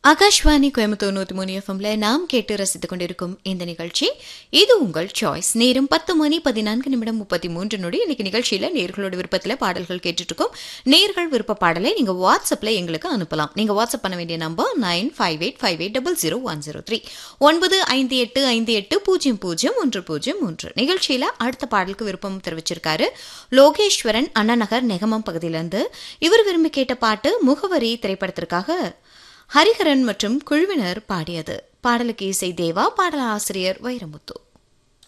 ஆகாஷ்வாணி கோயம்புத்தூர் நூத்தி மூணு எஃப்எம்ல நாம் கேட்டு ரசித்துக் கொண்டிருக்கும் இந்த நிகழ்ச்சி இது உங்கள் சாய்ஸ் நேரம் பத்து மணி பதினான்கு நிமிடம் முப்பத்தி மூன்று நொடி இன்னைக்கு நிகழ்ச்சியில நேர்களோட விருப்பத்துல பாடல்கள் கேட்டுட்டு இருக்கோம் நேர்கள் விருப்ப பாடலை நீங்க வாட்ஸ்அப்ல எங்களுக்கு அனுப்பலாம் நீங்க வாட்ஸ்அப் பண்ண வேண்டிய number nine five eight five eight double zero one zero three ஒன்பது ஐந்து எட்டு ஐந்து எட்டு பூஜ்ஜியம் பூஜ்ஜியம் ஒன்று பூஜ்ஜியம் ஒன்று நிகழ்ச்சியில அடுத்த பாடலுக்கு விருப்பம் தெரிவிச்சிருக்காரு லோகேஸ்வரன் அண்ணா நகர் நெகமம் பகுதியிலிருந்து இவர் விரும்பி கேட்ட பாட்டு முகவரி திரைப்படத்திற்காக ஹரிஹரன் மற்றும் குழுவினர் பாடியது பாடலுக்கு இசை தேவா பாடலாசிரியர் வைரமுத்து